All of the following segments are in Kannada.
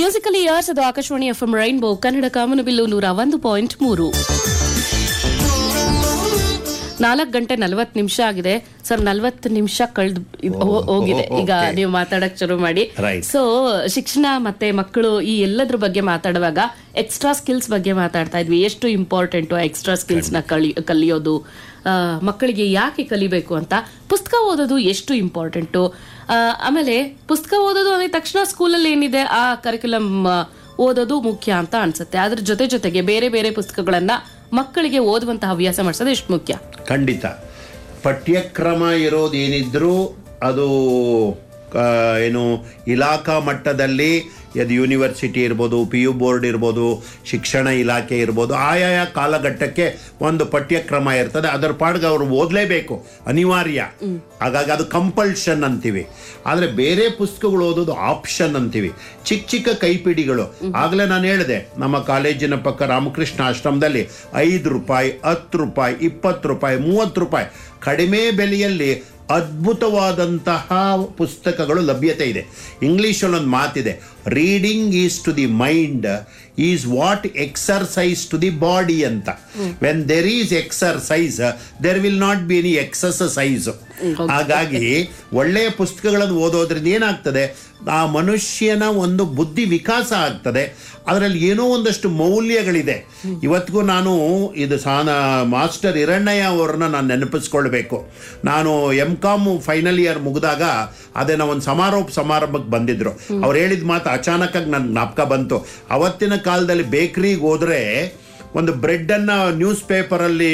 ಮ್ಯೂಸಿಕಲ್ ಇಯರ್ಸ್ ಅದು ಆಕಾಶವಾಣಿ ಎಫ್ಎಂ ರೈನ್ಬೋ ಕನ್ನಡ ಕಾಮನಬಿಲ್ಲು ನೂರ ಒಂದು ಪಾಯಿಂಟ್ ಮೂರು ನಾಲ್ಕು ಗಂಟೆ ನಲವತ್ತು ನಿಮಿಷ ಆಗಿದೆ ಸರ್ ನಲವತ್ತು ನಿಮಿಷ ಕಳೆದು ಹೋಗಿದೆ ಈಗ okay. ನೀವು ಮಾತಾಡಕ್ ಶುರು ಮಾಡಿ Right. ಸೊ ಶಿಕ್ಷಣ ಮತ್ತೆ ಮಕ್ಕಳು ಈ ಎಲ್ಲದ್ರ ಬಗ್ಗೆ ಮಾತಾಡುವಾಗ ಎಕ್ಸ್ಟ್ರಾ ಸ್ಕಿಲ್ಸ್ ಬಗ್ಗೆ ಮಾತಾಡ್ತಾ ಇದ್ವಿ ಎಷ್ಟು ಇಂಪಾರ್ಟೆಂಟ್ ಎಕ್ಸ್ಟ್ರಾ ಸ್ಕಿಲ್ಸ್ ನ ಕಲಿ ಕಲಿಯೋದು ಆ, ಮಕ್ಕಳಿಗೆ ಯಾಕೆ ಕಲಿಬೇಕು ಅಂತ ಪುಸ್ತಕ ಓದೋದು ಎಷ್ಟು ಇಂಪಾರ್ಟೆಂಟು ಆಮೇಲೆ ಪುಸ್ತಕ ಓದೋದು ಅಂದ ತಕ್ಷಣ ಸ್ಕೂಲಲ್ಲಿ ಏನಿದೆ ಆ ಕರಿಕ್ಯುಲಮ್ ಓದೋದು ಮುಖ್ಯ ಅಂತ ಅನ್ಸುತ್ತೆ ಅದ್ರ ಜೊತೆ ಜೊತೆಗೆ ಬೇರೆ ಬೇರೆ ಪುಸ್ತಕಗಳನ್ನ ಮಕ್ಕಳಿಗೆ ಓದುವಂತಹ ಹವ್ಯಾಸ ಮಾಡಿಸೋದು ಎಷ್ಟು ಮುಖ್ಯ ಖಂಡಿತ ಪಠ್ಯಕ್ರಮ ಇರೋದೇನಿದ್ರೂ ಅದು ಆ, ಏನು ಇಲಾಖಾ ಮಟ್ಟದಲ್ಲಿ ಅದು ಯೂನಿವರ್ಸಿಟಿ ಇರ್ಬೋದು ಪಿ ಯು ಬೋರ್ಡ್ ಇರ್ಬೋದು ಶಿಕ್ಷಣ ಇಲಾಖೆ ಇರ್ಬೋದು ಆಯಾಯ ಕಾಲಘಟ್ಟಕ್ಕೆ ಒಂದು ಪಠ್ಯಕ್ರಮ ಇರ್ತದೆ ಅದರ ಪಾಡ್ಗೆ ಅವರು ಓದಲೇಬೇಕು ಅನಿವಾರ್ಯ ಹಾಗಾಗಿ ಅದು ಕಂಪಲ್ಷನ್ ಅಂತೀವಿ ಆದರೆ ಬೇರೆ ಪುಸ್ತಕಗಳು ಓದೋದು ಆಪ್ಷನ್ ಅಂತೀವಿ ಚಿಕ್ಕ ಚಿಕ್ಕ ಕೈಪಿಡಿಗಳು ಆಗಲೇ ನಾನು ಹೇಳಿದೆ ನಮ್ಮ ಕಾಲೇಜಿನ ಪಕ್ಕ ರಾಮಕೃಷ್ಣ ಆಶ್ರಮದಲ್ಲಿ ಐದು ರೂಪಾಯಿ ಹತ್ತು ರೂಪಾಯಿ ಇಪ್ಪತ್ತು ರೂಪಾಯಿ ಮೂವತ್ತು ರೂಪಾಯಿ ಕಡಿಮೆ ಬೆಲೆಯಲ್ಲಿ ಅದ್ಭುತವಾದಂತಹ ಪುಸ್ತಕಗಳು ಲಭ್ಯತೆ ಇದೆ ಇಂಗ್ಲೀಷಲ್ಲಿ ಒಂದು ಮಾತಿದೆ reading is to the mind is what exercise is to the body when there is exercise there will not be any exercise ಹಾಗಾಗಿ ಒಳ್ಳೆಯ ಪುಸ್ತಕಗಳನ್ನು ಓದೋದ್ರಿಂದ ಏನಾಗ್ತದೆ ಆ ಮನುಷ್ಯನ ಒಂದು ಬುದ್ಧಿ ವಿಕಾಸ ಆಗ್ತದೆ ಅದರಲ್ಲಿ ಏನೋ ಒಂದಷ್ಟು ಮೌಲ್ಯಗಳಿದೆ ಇವತ್ತಿಗೂ ನಾನು ಇದು ಸಾನ ಮಾಸ್ಟರ್ ಹಿರಣ್ಣಯ್ಯ ಅವರನ್ನ ನಾನು ನೆನಪಿಸ್ಕೊಳ್ಬೇಕು ನಾನು ಎಮ್ ಕಾಮ್ ಫೈನಲ್ ಇಯರ್ ಮುಗಿದಾಗ ಅದೇನೋ ಒಂದು ಸಮಾರೋಪ ಸಮಾರಂಭಕ್ಕೆ ಬಂದಿದ್ರು ಅವ್ರು ಹೇಳಿದ ಮಾತು ಅಚಾನಕ್ಕಾಗಿ ನನ್ನ ಜ್ಞಾಪಕ ಬಂತು ಅವತ್ತಿನ ಕಾಲದಲ್ಲಿ ಬೇಕ್ರಿಗೆ ಹೋದ್ರೆ ಒಂದು ಬ್ರೆಡ್ಡನ್ನು ನ್ಯೂಸ್ ಪೇಪರಲ್ಲಿ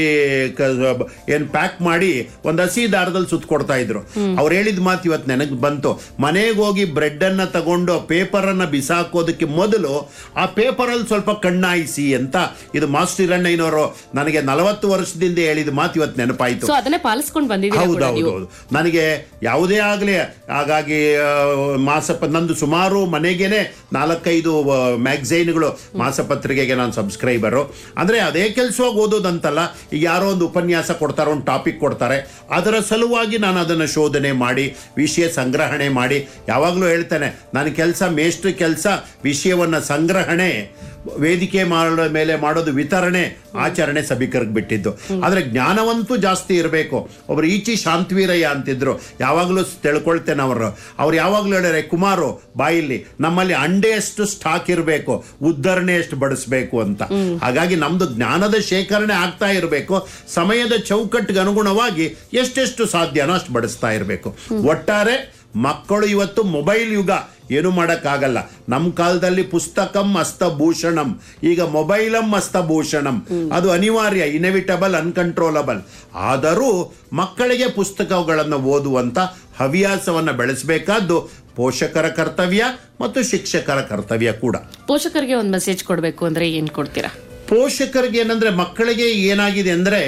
ಏನು ಪ್ಯಾಕ್ ಮಾಡಿ ಒಂದು ಹಸಿ ದಾರದಲ್ಲಿ ಸುತ್ತಕೊಡ್ತಾ ಇದ್ರು ಅವ್ರು ಹೇಳಿದ ಮಾತು ಇವತ್ತು ನನಗೆ ಬಂತು ಮನೆಗೆ ಹೋಗಿ ಬ್ರೆಡ್ಡನ್ನು ತಗೊಂಡು ಪೇಪರನ್ನು ಬಿಸಾಕೋದಕ್ಕೆ ಮೊದಲು ಆ ಪೇಪರಲ್ಲಿ ಸ್ವಲ್ಪ ಕಣ್ಣಾಯಿಸಿ ಅಂತ ಇದು ಮಾಸ್ಟರ್ ಹಿರಣ್ಣಯ್ಯನವರು ನನಗೆ ನಲವತ್ತು ವರ್ಷದಿಂದ ಹೇಳಿದ ಮಾತು ಇವತ್ತು ನೆನಪಾಯಿತು ಸೊ ಅದನ್ನೇ ಪಾಲಿಸ್ಕೊಂಡು ಬಂದಿದ್ದೀರಾ ಹೌದು ಕೂಡ ಹೌದು ನೀವು ಹೌದು ನನಗೆ ಯಾವುದೇ ಆಗಲಿ ಹಾಗಾಗಿ ಆ, ಮಾಸಪ ನಂದು ಸುಮಾರು ಮನೆಗೇನೆ ನಾಲ್ಕೈದು ಮ್ಯಾಗ್ಝೈನ್ಗಳು ಮಾಸಪತ್ರಿಕೆಗೆ ನಾನು ಸಬ್ಸ್ಕ್ರೈಬರು ಅಂದರೆ ಅದೇ ಕೆಲಸವಾಗಿ ಓದೋದಂತಲ್ಲ ಈಗ ಯಾರೋ ಒಂದು ಉಪನ್ಯಾಸ ಕೊಡ್ತಾರೆ ಒಂದು ಟಾಪಿಕ್ ಕೊಡ್ತಾರೆ ಅದರ ಸಲುವಾಗಿ ನಾನು ಅದನ್ನು ಶೋಧನೆ ಮಾಡಿ ವಿಷಯ ಸಂಗ್ರಹಣೆ ಮಾಡಿ ಯಾವಾಗಲೂ ಹೇಳ್ತೇನೆ ನನ್ನ ಕೆಲಸ ಮೇಷ್ಟ್ರ ಕೆಲಸ ವಿಷಯವನ್ನು ಸಂಗ್ರಹಣೆ ವೇದಿಕೆ ಮಾಡೋ ಮೇಲೆ ಮಾಡೋದು ವಿತರಣೆ ಆಚರಣೆ ಸಭಿಕರಿಗೆ ಬಿಟ್ಟಿದ್ದು ಆದರೆ ಜ್ಞಾನವಂತೂ ಜಾಸ್ತಿ ಇರಬೇಕು ಒಬ್ರು ಈಚಿ ಶಾಂತವೀರಯ್ಯ ಅಂತಿದ್ರು ಯಾವಾಗಲೂ ತಿಳ್ಕೊಳ್ತೇನೆ ಅವರು ಅವ್ರು ಯಾವಾಗಲೂ ಹೇಳ್ಯಾರೆ ಕುಮಾರು ಬಾಯಿಲಿ ನಮ್ಮಲ್ಲಿ ಅಂಡೆಯಷ್ಟು ಸ್ಟಾಕ್ ಇರಬೇಕು ಉದ್ಧರಣೆ ಎಷ್ಟು ಬಡಿಸ್ಬೇಕು ಅಂತ ಹಾಗಾಗಿ ನಮ್ದು ಜ್ಞಾನದ ಶೇಖರಣೆ ಆಗ್ತಾ ಇರಬೇಕು ಸಮಯದ ಚೌಕಟ್ಟಿಗೆ ಅನುಗುಣವಾಗಿ ಎಷ್ಟೆಷ್ಟು ಸಾಧ್ಯನೋ ಅಷ್ಟು ಬಡಿಸ್ತಾ ಇರಬೇಕು ಒಟ್ಟಾರೆ ಮಕ್ಕಳು ಇವತ್ತು ಮೊಬೈಲ್ ಯುಗ ಏನು ಮಾಡೋಕ್ಕಾಗಲ್ಲ ನಮ್ಮ ಕಾಲದಲ್ಲಿ ಪುಸ್ತಕಂ ಹಸ್ತಭೂಷಣಂ ಈಗ ಮೊಬೈಲಂ ಹಸ್ತಭೂಷಣಂ ಅದು ಅನಿವಾರ್ಯ ಇನೆವಿಟಬಲ್ ಅನ್ಕಂಟ್ರೋಲಬಲ್ ಆದರೂ ಮಕ್ಕಳಿಗೆ ಪುಸ್ತಕಗಳನ್ನು ಓದುವಂಥ ಹವ್ಯಾಸವನ್ನು ಬೆಳೆಸಬೇಕಾದ್ದು ಪೋಷಕರ ಕರ್ತವ್ಯ ಮತ್ತು ಶಿಕ್ಷಕರ ಕರ್ತವ್ಯ ಕೂಡ ಪೋಷಕರಿಗೆ ಒಂದು ಮೆಸೇಜ್ ಕೊಡಬೇಕು ಅಂದ್ರೆ ಏನ್ ಕೊಡ್ತೀರಾ ಪೋಷಕರಿಗೆ ಏನಂದ್ರೆ ಮಕ್ಕಳಿಗೆ ಏನಾಗಿದೆ ಅಂದ್ರೆ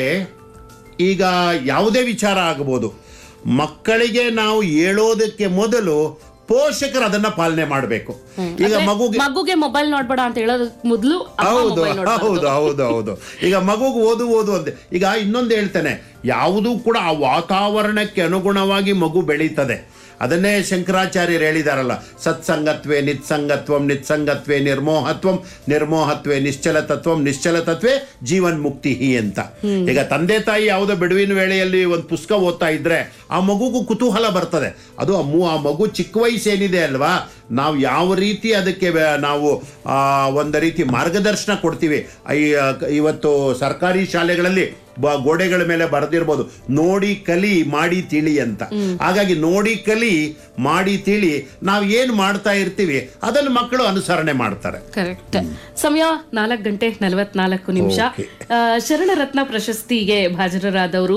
ಈಗ ಯಾವುದೇ ವಿಚಾರ ಆಗಬಹುದು ಮಕ್ಕಳಿಗೆ ನಾವು ಹೇಳೋದಕ್ಕೆ ಮೊದಲು ಪೋಷಕರು ಅದನ್ನ ಪಾಲನೆ ಮಾಡಬೇಕು ಈಗ ಮಗುಗೆ ಮಗುಗೆ ಮೊಬೈಲ್ ನೋಡ್ಬೇಡ ಅಂತ ಹೇಳೋದ್ ಮೊದಲು ಹೌದು ಹೌದು ಹೌದು ಹೌದು ಈಗ ಮಗುಗೆ ಓದು ಓದು ಅಂದೆ ಈಗ ಇನ್ನೊಂದು ಹೇಳ್ತೇನೆ ಯಾವುದೂ ಕೂಡ ಆ ವಾತಾವರಣಕ್ಕೆ ಅನುಗುಣವಾಗಿ ಮಗು ಬೆಳೀತದೆ ಅದನ್ನೇ ಶಂಕರಾಚಾರ್ಯರು ಹೇಳಿದಾರಲ್ಲ ಸತ್ಸಂಗತ್ವೇ ನಿತ್ಸಂಗತ್ವಂ ನಿತ್ಸಂಗತ್ವೇ ನಿರ್ಮೋಹತ್ವಂ ನಿರ್ಮೋಹತ್ವೇ ನಿಶ್ಚಲ ತತ್ವಂ ನಿಶ್ಚಲ ತತ್ವೇ ಜೀವನ್ ಮುಕ್ತಿ ಅಂತ ಈಗ ತಂದೆ ತಾಯಿ ಯಾವುದೋ ಬಿಡುವಿನ ವೇಳೆಯಲ್ಲಿ ಒಂದು ಪುಸ್ತಕ ಓದ್ತಾ ಇದ್ರೆ ಆ ಮಗುಗೂ ಕುತೂಹಲ ಬರ್ತದೆ ಅದು ಆ ಮು- ಆ ಮಗು ಚಿಕ್ಕ ವಯಸ್ಸೇನಿದೆ ಅಲ್ವಾ ನಾವು ಯಾವ ರೀತಿ ಅದಕ್ಕೆ ವ್ಯ- ನಾವು ಆ, ಒಂದು ರೀತಿ ಮಾರ್ಗದರ್ಶನ ಕೊಡ್ತೀವಿ ಈ- ಇವತ್ತು ಸರ್ಕಾರಿ ಶಾಲೆಗಳಲ್ಲಿ ಬ- ಗೋಡೆಗಳ ಮೇಲೆ ಬರೆದಿರ್ಬೋದು ನೋಡಿ ಕಲಿ ಮಾಡಿ ತಿಳಿ ಅಂತ ಹಾಗಾಗಿ ನೋಡಿ ಕಲಿ ಮಾಡಿ ತಿಳಿ ನಾವು ಏನು ಮಾಡ್ತಾ ಇರ್ತೀವಿ ಅದನ್ನು ಮಕ್ಕಳು ಅನುಸರಣೆ ಮಾಡ್ತಾರೆ ಕರೆಕ್ಟ್ ಸಮಯ ನಾಲ್ಕು ಗಂಟೆ ನಲವತ್ನಾಲ್ಕು ನಿಮಿಷ Okay. ಆ, ಶರಣರತ್ನ ಪ್ರಶಸ್ತಿಗೆ ಭಾಜನರಾದವರು